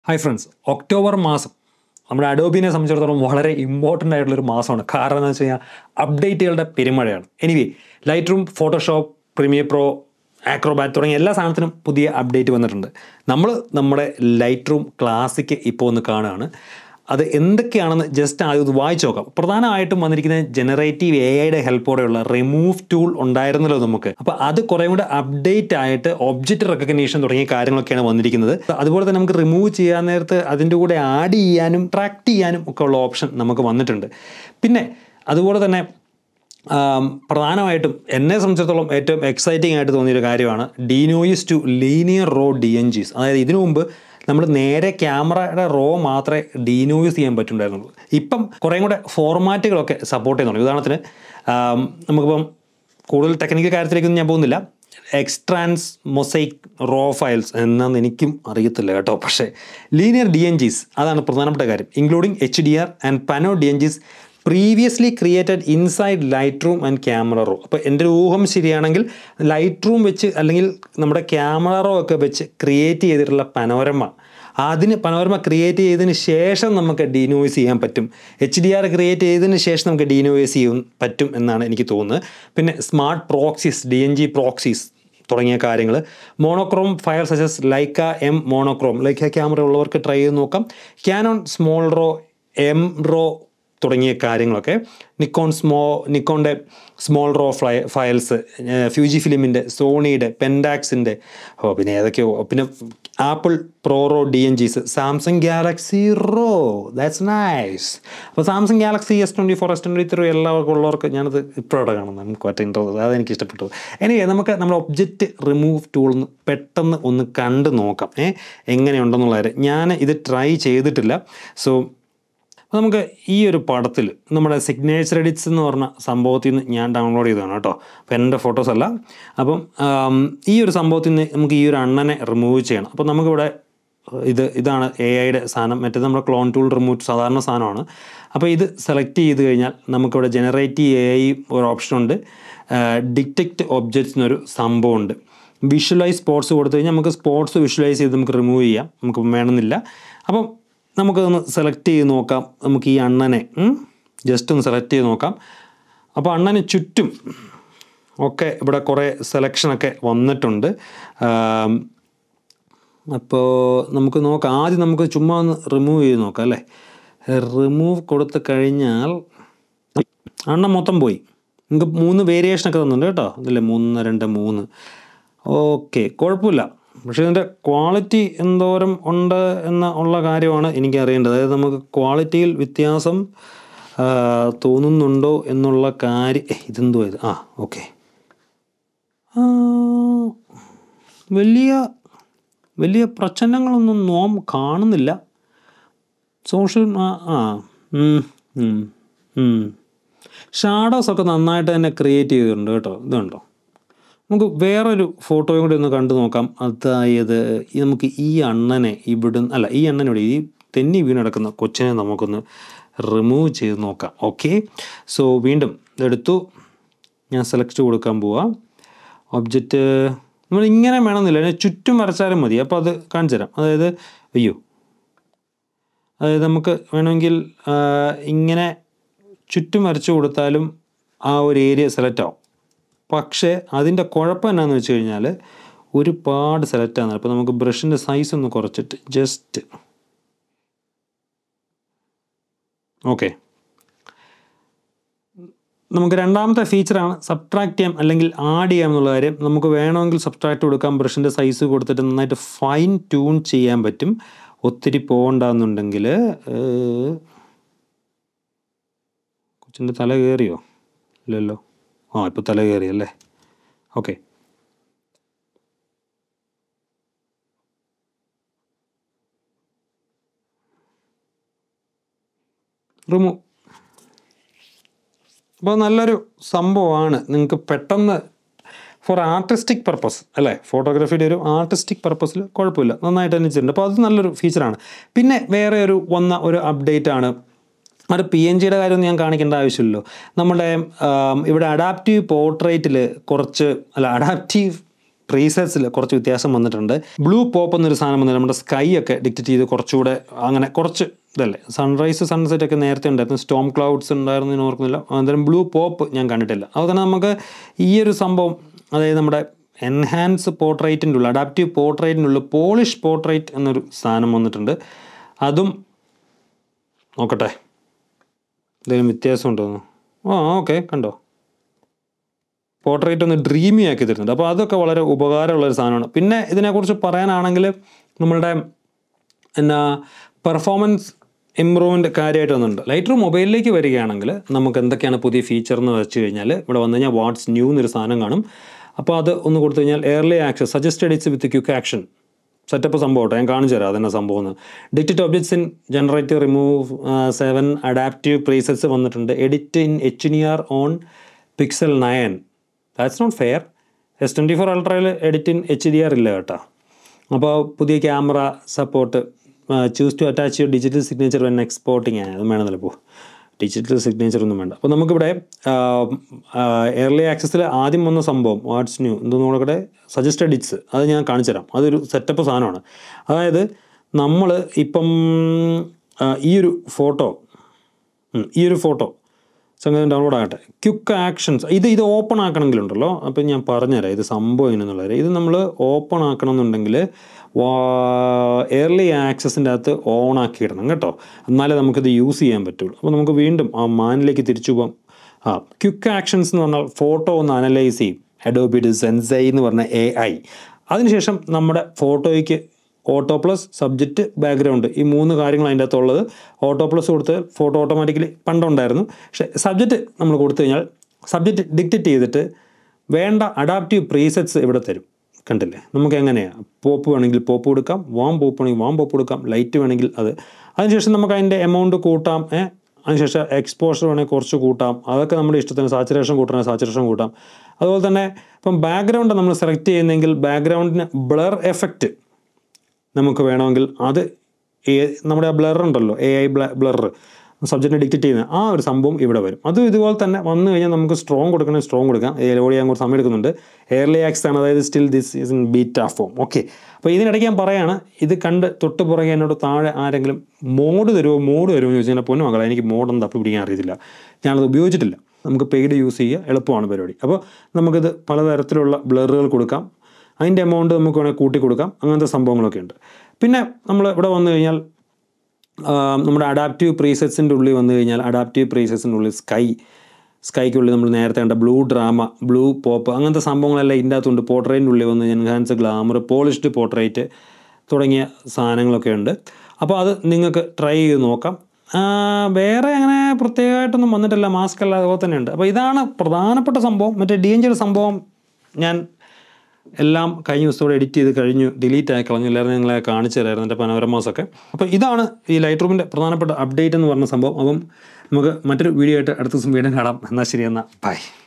hi friends October മാസം നമ്മുടെ അഡോബിനെ സംബന്ധിച്ചിടത്തോളം വളരെ ഇമ്പോർട്ടൻ്റ് ആയിട്ടുള്ളൊരു മാസമാണ് കാരണം എന്ന് വെച്ച് കഴിഞ്ഞാൽ അപ്ഡേറ്റുകളുടെ പെരുമഴയാണ് anyway Lightroom Photoshop Premiere Pro Acrobat തുടങ്ങിയ എല്ലാ സാധനത്തിനും പുതിയ അപ്ഡേറ്റ് വന്നിട്ടുണ്ട് നമ്മൾ നമ്മുടെ ലൈറ്റ് റൂം ക്ലാസിക്ക് ഇപ്പോൾ ഒന്ന് കാണുകയാണ് അത് എന്തൊക്കെയാണെന്ന് ജസ്റ്റ് ആദ്യം ഒന്ന് വായിച്ചു നോക്കാം പ്രധാനമായിട്ടും വന്നിരിക്കുന്നത് ജനറേറ്റീവ് എ ഐയുടെ ഹെൽപ്പോടെയുള്ള റിമൂവ് ടൂൾ ഉണ്ടായിരുന്നല്ലോ നമുക്ക് അപ്പോൾ അത് കുറേ കൂടെ അപ്ഡേറ്റ് ആയിട്ട് ഒബ്ജക്റ്റ് റെക്കഗ്നീഷൻ തുടങ്ങിയ കാര്യങ്ങളൊക്കെയാണ് വന്നിരിക്കുന്നത് അതുപോലെ തന്നെ നമുക്ക് റിമൂവ് ചെയ്യാൻ നേരത്ത് അതിൻ്റെ കൂടെ ആഡ് ചെയ്യാനും ട്രാക്ട് ചെയ്യാനും ഒക്കെ ഉള്ള ഓപ്ഷൻ നമുക്ക് വന്നിട്ടുണ്ട് പിന്നെ അതുപോലെ തന്നെ ആം, പ്രധാനമായിട്ടും എന്നെ സംബന്ധിച്ചിടത്തോളം ഏറ്റവും എക്സൈറ്റിംഗ് ആയിട്ട് തോന്നിയൊരു കാര്യമാണ് denoise to linear raw D N Gs അതായത് ഇതിനു മുമ്പ് നമ്മൾ നേരെ ക്യാമറയുടെ റോ മാത്രമേ ഡീനോയിസ് ചെയ്യാൻ പറ്റുണ്ടായിരുന്നുള്ളൂ ഇപ്പം കുറേ കൂടെ ഫോർമാറ്റുകളൊക്കെ സപ്പോർട്ട് ചെയ്യുന്നുണ്ട് ഉദാഹരണത്തിന് ആം, നമുക്കിപ്പം കൂടുതൽ ടെക്നിക്കൽ കാര്യത്തിലേക്കൊന്നും ഞാൻ പോകുന്നില്ല എക്സ്ട്രാൻസ് മൊസൈക്ക് റോ ഫയൽസ് എന്നാന്ന് എനിക്കും അറിയത്തില്ല കേട്ടോ പക്ഷേ ലീനിയർ ഡി എൻ ജിസ് അതാണ് പ്രധാനപ്പെട്ട കാര്യം including H D R and pano D N Gs previously created inside Lightroom and camera raw അപ്പോൾ എൻ്റെ ഒരു ഊഹം ശരിയാണെങ്കിൽ ലൈറ്റ് റൂം വെച്ച് അല്ലെങ്കിൽ നമ്മുടെ ക്യാമറ റോ ഒക്കെ വെച്ച് ക്രിയേറ്റ് ചെയ്തിട്ടുള്ള പനോരമ അതിന് പനോരമ ക്രിയേറ്റ് ചെയ്തതിന് ശേഷം നമുക്ക് ഡീനോയിസ് ചെയ്യാൻ പറ്റും എച്ച് ഡി ആർ ക്രിയേറ്റ് ചെയ്തതിന് ശേഷം നമുക്ക് ഡീനോയിസ് ചെയ്യാൻ പറ്റും എന്നാണ് എനിക്ക് തോന്നുന്നത് പിന്നെ smart proxies D N G proxies തുടങ്ങിയ കാര്യങ്ങൾ monochrome file such as Leica M monochrome Leica camera ഉള്ളവർക്ക് ട്രൈ ചെയ്ത് നോക്കാം Canon small raw M raw തുടങ്ങിയ കാര്യങ്ങളൊക്കെ നിക്കോൺ സ്മോ നിക്കോണിൻ്റെ small raw fly files Fuji ഫിലിമിൻ്റെ സോണിയുടെ പെൻഡാക്സിൻ്റെ ഓ പിന്നെ ഏതൊക്കെയോ പിന്നെ Apple Pro raw D N Gs Samsung Galaxy raw that's nice അപ്പോൾ Samsung Galaxy S twenty four S twenty three എല്ലാവർക്കും ഉള്ളവർക്ക് ഞാനത് ഇപ്പോഴാണ് കാണുന്നത് നമുക്ക് പറ്റ ഇൻട്രസ്റ്റ് അതെനിക്ക് ഇഷ്ടപ്പെട്ടു എനിവേ നമുക്ക് നമ്മുടെ ഒബ്ജക്റ്റ് റിമൂവ് ടൂൾ ഒന്ന് പെട്ടെന്ന് ഒന്ന് കണ്ട് നോക്കാം ഏ എങ്ങനെയുണ്ടെന്നുള്ള കാര്യം ഞാൻ ഇത് ട്രൈ ചെയ്തിട്ടില്ല സോ അപ്പോൾ നമുക്ക് ഈ ഒരു പടത്തിൽ നമ്മുടെ സിഗ്നേച്ചർ എഡിറ്റ്സ് എന്ന് പറഞ്ഞ സംഭവത്തിൽ നിന്ന് ഞാൻ ഡൗൺലോഡ് ചെയ്തതാണ് കേട്ടോ അപ്പോൾ എൻ്റെ ഫോട്ടോസ് അല്ല അപ്പം ആം, ഈ ഒരു സംഭവത്തിൽ നിന്ന് നമുക്ക് ഈ ഒരു അണ്ണനെ റിമൂവ് ചെയ്യണം അപ്പോൾ നമുക്കിവിടെ ഇത് ഇതാണ് എ ഐയുടെ സാധനം മറ്റേത് നമ്മുടെ ക്ലോൺ ടൂൾ റിമൂവ് സാധാരണ സാധനമാണ് അപ്പോൾ ഇത് സെലക്ട് ചെയ്ത് കഴിഞ്ഞാൽ നമുക്കിവിടെ ജനറേറ്റ് എ ഐ ഒരു ഓപ്ഷനുണ്ട് ഡിറ്റക്റ്റ് ഒബ്ജക്ട്സ് എന്നൊരു സംഭവമുണ്ട് വിഷ്വലൈസ് സ്പോർട്സ് കൊടുത്തു കഴിഞ്ഞാൽ നമുക്ക് സ്പോർട്സ് വിഷ്വലൈസ് ചെയ്ത് നമുക്ക് റിമൂവ് ചെയ്യാം നമുക്ക് വേണമെന്നില്ല അപ്പം നമുക്കതൊന്ന് സെലക്ട് ചെയ്ത് നോക്കാം നമുക്ക് ഈ അണ്ണനെ ജസ്റ്റ് ഒന്ന് സെലക്ട് ചെയ്ത് നോക്കാം അപ്പോൾ അണ്ണന് ചുറ്റും ഒക്കെ ഇവിടെ കുറേ സെലക്ഷനൊക്കെ വന്നിട്ടുണ്ട് ആം, അപ്പോൾ നമുക്ക് നോക്കാം ആദ്യം നമുക്ക് ചുമ്മാ ഒന്ന് റിമൂവ് ചെയ്ത് നോക്കാം അല്ലേ റിമൂവ് കൊടുത്ത് കഴിഞ്ഞാൽ അണ്ണൻ മൊത്തം പോയി നിങ്ങൾക്ക് മൂന്ന് വേരിയേഷനൊക്കെ തന്നിട്ടുണ്ട് കേട്ടോ ഇതില്ലേ മൂന്ന് രണ്ട് മൂന്ന് ഓക്കെ കുഴപ്പമില്ല പക്ഷേ ഇതിൻ്റെ ക്വാളിറ്റി എന്തോരം ഉണ്ട് എന്ന ഉള്ള കാര്യമാണ് എനിക്ക് അറിയേണ്ടത് അതായത് നമുക്ക് ക്വാളിറ്റിയിൽ വ്യത്യാസം ആ, തോന്നുന്നുണ്ടോ എന്നുള്ള കാര്യം ഏ, ഇതെന്തോ ഇത് ആ ഓക്കെ വലിയ വലിയ പ്രശ്നങ്ങളൊന്നും നോം കാണുന്നില്ല സോഷ്യൽ ആ ഷാഡോസ് ഒക്കെ നന്നായിട്ട് തന്നെ ക്രിയേറ്റ് ചെയ്തിട്ടുണ്ട് കേട്ടോ ഇതുണ്ടോ നമുക്ക് വേറൊരു ഫോട്ടോയും കൂടി ഒന്ന് കണ്ടു നോക്കാം അതായത് ഈ നമുക്ക് ഈ അണ്ണനെ ഇവിടുന്ന് അല്ല ഈ അണ്ണനോട് ഈ തെന്നി വീണടക്കുന്ന കൊച്ചിനെ നമുക്കൊന്ന് റിമൂവ് ചെയ്ത് നോക്കാം ഓക്കെ സോ വീണ്ടും ഇതെടുത്തു ഞാൻ സെലക്ട് കൊടുക്കാൻ പോവാം ഒബ്ജക്റ്റ് നമ്മൾ ഇങ്ങനെ വേണമെന്നില്ല അതിനെ ചുറ്റും വരച്ചാലും മതി അപ്പോൾ അത് കാണിച്ചു തരാം അതായത് അയ്യോ അതായത് നമുക്ക് വേണമെങ്കിൽ ആ, ഇങ്ങനെ ചുറ്റും വരച്ചു കൊടുത്താലും ആ ഒരു ഏരിയ സെലക്ട് ആവും പക്ഷേ അതിൻ്റെ കുഴപ്പം എന്നാന്ന് വെച്ച് കഴിഞ്ഞാൽ ഒരുപാട് സെലക്ട് ആകുന്നത് അപ്പോൾ നമുക്ക് ബ്രഷിൻ്റെ സൈസ് ഒന്ന് കുറച്ചിട്ട് ജസ്റ്റ് ഓക്കെ നമുക്ക് രണ്ടാമത്തെ ഫീച്ചറാണ് സബ്ട്രാക്ട് ചെയ്യാം അല്ലെങ്കിൽ ആഡ് ചെയ്യാം എന്നുള്ള കാര്യം നമുക്ക് വേണമെങ്കിൽ സബ്ട്രാക്ട് കൊടുക്കാം ബ്രഷിൻ്റെ സൈസ് കൊടുത്തിട്ട് നന്നായിട്ട് ഫൈൻ ട്യൂൺ ചെയ്യാൻ പറ്റും ഒത്തിരി പോകണ്ടെന്നുണ്ടെങ്കിൽ കൊച്ചിൻ്റെ തല കയറിയോ ഇല്ലല്ലോ ആ ഇപ്പോൾ തല കയറി അല്ലേ ഓക്കെ റിമൂവ് അപ്പോൾ നല്ലൊരു സംഭവമാണ് നിങ്ങൾക്ക് പെട്ടെന്ന് ഫോർ ആർട്ടിസ്റ്റിക് പർപ്പസ് അല്ലേ ഫോട്ടോഗ്രാഫിയുടെ ഒരു ആർട്ടിസ്റ്റിക് പർപ്പസിൽ കുഴപ്പമില്ല നന്നായിട്ട് തന്നെ ചെയ്തിട്ടുണ്ട് അപ്പോൾ അത് നല്ലൊരു ഫീച്ചറാണ് പിന്നെ വേറെ ഒരു വന്ന ഒരു അപ്ഡേറ്റ് ആണ് അത് പി എൻ ജിയുടെ കാര്യമൊന്നും ഞാൻ കാണിക്കേണ്ട ആവശ്യമില്ലല്ലോ നമ്മുടെ ആം, ഇവിടെ അഡാപ്റ്റീവ് പോർട്രേറ്റിൽ കുറച്ച് അല്ല അഡാപ്റ്റീവ് പ്രീസെറ്റ്സിൽ കുറച്ച് വ്യത്യാസം വന്നിട്ടുണ്ട് ബ്ലൂ പോപ്പ് എന്നൊരു സാധനം വന്നിട്ട് നമ്മുടെ സ്കൈ ഒക്കെ ഡിക്റ്റേറ്റ് ചെയ്ത് കുറച്ചുകൂടെ അങ്ങനെ കുറച്ച് ഇതല്ലേ സൺറൈസ് സൺസെറ്റ് ഒക്കെ നേരത്തെ ഉണ്ടായിരുന്നു സ്റ്റോം ക്ലൗഡ്സ് ഉണ്ടായിരുന്നു എന്ന് ഓർക്കുന്നില്ല അന്നേരം ബ്ലൂ പോപ്പ് ഞാൻ കണ്ടിട്ടില്ല അതുപോലെ തന്നെ നമുക്ക് ഈ ഒരു സംഭവം അതായത് നമ്മുടെ എൻഹാൻസ് പോർട്രേറ്റിൻ്റെ ഉള്ളിൽ അഡാപ്റ്റീവ് പോർട്രേറ്റിൻ്റെ ഉള്ളിൽ പോളിഷ് പോർട്രേറ്റ് എന്നൊരു സാധനം വന്നിട്ടുണ്ട് അതും നോക്കട്ടെ എന്തെങ്കിലും വ്യത്യാസം ഉണ്ടോ ആ ഓക്കെ കണ്ടോ പോർട്രേറ്റ് ഒന്ന് ഡ്രീമി ആക്കി തരുന്നുണ്ട് അപ്പോൾ അതൊക്കെ വളരെ ഉപകാരമുള്ള ഒരു സാധനമാണ് പിന്നെ ഇതിനെക്കുറിച്ച് പറയാനാണെങ്കിൽ നമ്മളുടെ എന്നാ പെർഫോമൻസ് ഇമ്പ്രൂവ്മെൻ്റ് കാര്യമായിട്ട് വന്നിട്ടുണ്ട് ലൈറ്റർ മൊബൈലിലേക്ക് വരികയാണെങ്കിൽ നമുക്ക് എന്തൊക്കെയാണ് പുതിയ ഫീച്ചർ എന്ന് വെച്ച് കഴിഞ്ഞാൽ ഇവിടെ വന്നു കഴിഞ്ഞാൽ വാട്സ് ന്യൂ എന്നൊരു സാധനം കാണും അപ്പോൾ അത് ഒന്ന് കൊടുത്തു കഴിഞ്ഞാൽ early action suggested it's with quick action setup സംഭവം ഞാൻ കാണിച്ചു തരാം അതെന്നെ സംഭവം എന്ന് detected objects in generate remove seven adaptive presets വന്നിട്ടുണ്ട് edit in H in R on Pixel nine that's not fair S twenty four അൾട്രയിൽ edit in H D R ഇല്ല കേട്ടോ അപ്പോൾ പുതിയ camera support choose to attach your digital signature when exporting അതും വേണമെന്നല്ല ഇപ്പോൾ digital signature ഒന്നും വേണ്ട അപ്പോൾ നമുക്കിവിടെ എയർലി ആക്സസിൽ ആദ്യം വന്ന സംഭവം വാട്സ് ന്യൂ എന്തോന്ന് നോക്കട്ടെ സജസ്റ്റഡ് ഇറ്റ്സ് അത് ഞാൻ കാണിച്ചു തരാം അതൊരു സെറ്റപ്പ് സാധനമാണ് അതായത് നമ്മൾ ഇപ്പം ആ, ഈ ഒരു ഫോട്ടോ ഉം, ഈ ഒരു ഫോട്ടോ സംഗതി ഡൗൺലോഡ് ആകട്ടെ ക്യുക്ക് ആക്ഷൻസ് ഇത് ഇത് ഓപ്പൺ ആക്കണമെങ്കിലുണ്ടല്ലോ അപ്പം ഞാൻ പറഞ്ഞുതരാം ഇത് സംഭവം എങ്ങനെയെന്നുള്ളത് ഇത് നമ്മൾ ഓപ്പൺ ആക്കണം എന്നുണ്ടെങ്കിൽ എയർലി ആക്സസിൻ്റെ അകത്ത് ഓൺ ആക്കി ഇടണം കേട്ടോ എന്നാലേ നമുക്കിത് യൂസ് ചെയ്യാൻ പറ്റുള്ളൂ അപ്പോൾ നമുക്ക് വീണ്ടും ആ മാനിലേക്ക് തിരിച്ചു പോകാം ആ ക്യുക്ക് ആക്ഷൻസ് എന്ന് പറഞ്ഞാൽ ഫോട്ടോ ഒന്ന് അനലൈസ് ചെയ്യും അഡോബിഡ് സെൻസൈ എന്ന് പറഞ്ഞ എ ഐ അതിനുശേഷം നമ്മുടെ ഫോട്ടോയ്ക്ക് ഓട്ടോ പ്ലസ് സബ്ജക്റ്റ് ബാക്ക്ഗ്രൗണ്ട് ഈ മൂന്ന് കാര്യങ്ങൾ അതിൻ്റെ അകത്തുള്ളത് ഓട്ടോ പ്ലസ് കൊടുത്ത് ഫോട്ടോ ഓട്ടോമാറ്റിക്കലി പണ്ടുണ്ടായിരുന്നു പക്ഷേ സബ്ജക്റ്റ് നമ്മൾ കൊടുത്തു കഴിഞ്ഞാൽ സബ്ജക്റ്റ് ഡിക്റ്റേറ്റ് ചെയ്തിട്ട് വേണ്ട അഡാപ്റ്റീവ് പ്രീസെറ്റ്സ് ഇവിടെ തരും കണ്ടില്ലേ നമുക്ക് എങ്ങനെയാണ് പോപ്പ് വേണമെങ്കിൽ പോപ്പ് കൊടുക്കാം വാം പോപ്പ് വേണമെങ്കിൽ വാം പോപ്പ് കൊടുക്കാം ലൈറ്റ് വേണമെങ്കിൽ അത് അതിനുശേഷം നമുക്ക് അതിൻ്റെ എമൗണ്ട് കൂട്ടാം ഏ അതിനുശേഷം എക്സ്പോഷർ വേണമെങ്കിൽ കുറച്ച് കൂട്ടാം അതൊക്കെ നമ്മുടെ ഇഷ്ടത്തിന് സാച്ചുറേഷൻ കൂട്ടണമെങ്കിൽ സാച്ചുറേഷൻ കൂട്ടാം അതുപോലെ തന്നെ ഇപ്പം ബാക്ക്ഗ്രൗണ്ട് നമ്മൾ സെലക്ട് ചെയ്യുന്നെങ്കിൽ ബാക്ക്ഗ്രൗണ്ടിന് ബ്ലർ എഫക്റ്റ് നമുക്ക് വേണമെങ്കിൽ അത് ഏ- നമ്മുടെ ആ ബ്ലർ ഉണ്ടല്ലോ എ ഐ ബ്ലർ സബ്ജക്റ്റിനെ ഡിക്റ്റേറ്റ് ചെയ്യുന്ന ആ ഒരു സംഭവം ഇവിടെ വരും അതും ഇതുപോലെ തന്നെ വന്നു കഴിഞ്ഞാൽ നമുക്ക് സ്ട്രോങ് കൊടുക്കണമെങ്കിൽ സ്ട്രോങ് കൊടുക്കാം ലോഡ് ചെയ്യാൻ കുറച്ച് സമയം എടുക്കുന്നുണ്ട് എയർലി ആക്സ് ആണ് അതായത് still this is in beta form okay അപ്പോൾ ഇതിനിടയ്ക്ക് ഞാൻ പറയാണ് ഇത് കണ്ട് തൊട്ട് പുറകെ എന്നോട് താഴെ ആരെങ്കിലും മോഡ് തരുമോ മോഡ് തരുമോ എന്ന് ചോദിച്ചു കഴിഞ്ഞാൽ പൊന്നു മകളെ എനിക്ക് മോഡൊന്നും തപ്പി പിടിക്കാൻ അറിയത്തില്ല ഞാനത് ഉപയോഗിച്ചിട്ടില്ല നമുക്ക് പെയ്ഡ് യൂസ് ചെയ്യുക എളുപ്പമാണ് പരിപാടി അപ്പോൾ നമുക്കിത് പലതരത്തിലുള്ള ബ്ലറുകൾ കൊടുക്കാം അതിൻ്റെ എമൗണ്ട് നമുക്ക് വേണമെങ്കിൽ കൂട്ടി കൊടുക്കാം അങ്ങനത്തെ സംഭവങ്ങളൊക്കെ ഉണ്ട് പിന്നെ നമ്മൾ ഇവിടെ വന്നു കഴിഞ്ഞാൽ ആ, നമ്മുടെ അഡാപ്റ്റീവ് പ്രീസെറ്റ്സിൻ്റെ ഉള്ളിൽ വന്നു കഴിഞ്ഞാൽ അഡാപ്റ്റീവ് പ്രീസെറ്റ്സിൻ്റെ ഉള്ളിൽ സ്കൈ സ്കൈക്കുള്ളിൽ നമ്മൾ നേരത്തെ കണ്ട ബ്ലൂ ഡ്രാമ ബ്ലൂ പോപ്പ് അങ്ങനത്തെ സംഭവങ്ങളെല്ലാം ഇതിൻ്റെ അകത്തുണ്ട് പോർട്രേറ്റിൻ്റെ ഉള്ളിൽ വന്ന് എൻഹാൻസ് ഗ്ലാമർ പോളിഷ്ഡ് പോർട്രേറ്റ് തുടങ്ങിയ സാധനങ്ങളൊക്കെ ഉണ്ട് അപ്പോൾ അത് നിങ്ങൾക്ക് ട്രൈ ചെയ്ത് നോക്കാം ആ, വേറെ അങ്ങനെ പ്രത്യേകമായിട്ടൊന്നും വന്നിട്ടില്ല മാസ്ക് അല്ല അതുപോലെ തന്നെ ഉണ്ട് അപ്പോൾ ഇതാണ് പ്രധാനപ്പെട്ട സംഭവം മറ്റേ ഡേഞ്ചർ സംഭവം ഞാൻ എല്ലാം കഴിഞ്ഞ ദിവസത്തോടെ എഡിറ്റ് ചെയ്ത് കഴിഞ്ഞു ഡിലീറ്റ് ആയി കളഞ്ഞു എല്ലാവരും നിങ്ങളെ കാണിച്ചു തരായിരുന്നു എൻ്റെ പനോരമാസൊക്കെ അപ്പോൾ ഇതാണ് ഈ ലൈറ്റ് റൂമിൻ്റെ പ്രധാനപ്പെട്ട അപ്ഡേറ്റ് എന്ന് പറഞ്ഞ സംഭവം അപ്പം നമുക്ക് മറ്റൊരു വീഡിയോ ആയിട്ട് അടുത്ത ദിവസം വീണ്ടും കാണാം എന്നാൽ ശരി എന്നാൽ ബൈ